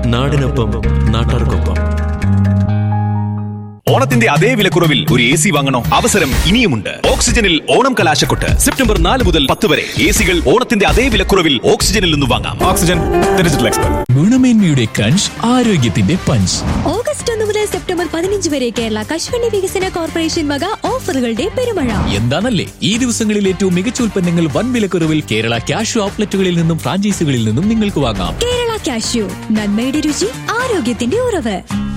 നാടിനൊപ്പം നാട്ടാർക്കൊപ്പം ഓണത്തിന്റെ അതേ വിലക്കുറവിൽ ഒരു എ സി വാങ്ങണോ അവസരം ഇനിയുമുണ്ട് ഓക്സിജനിൽ ഓണം കലാശക്കൊട്ട് സെപ്റ്റംബർ നാല് മുതൽ പത്ത് വരെ എ സികൾ ഓണത്തിന്റെ അതേ വിലക്കുറവിൽ ഓക്സിജനിൽ നിന്ന് വാങ്ങാം ഓക്സിജൻ ഡിജിറ്റൽ എക്സ്പെർട്ട് ഗുണമേന്മയുടെ ക്രഞ്ച് ആരോഗ്യത്തിന്റെ പഞ്ച് ഓഗസ്റ്റ് ഒന്ന് മുതൽ സെപ്റ്റംബർ പതിനഞ്ച് വരെ കേരള കശുവണ്ടി വികസന കോർപ്പറേഷൻ വക ഓഫറുകളുടെ പെരുമഴ എന്താണല്ലേ ഈ ദിവസങ്ങളിൽ ഏറ്റവും മികച്ച ഉൽപ്പന്നങ്ങൾ വൻ വിലക്കുറവിൽ കേരള ക്യാഷ് ഔട്ട്ലെറ്റുകളിൽ നിന്നും ഫ്രാഞ്ചൈസികളിൽ നിന്നും നിങ്ങൾക്ക് വാങ്ങാം കേരള കാഷ്യൂ നന്മയുടെ രുചി ആരോഗ്യത്തിന്റെ ഉറവ്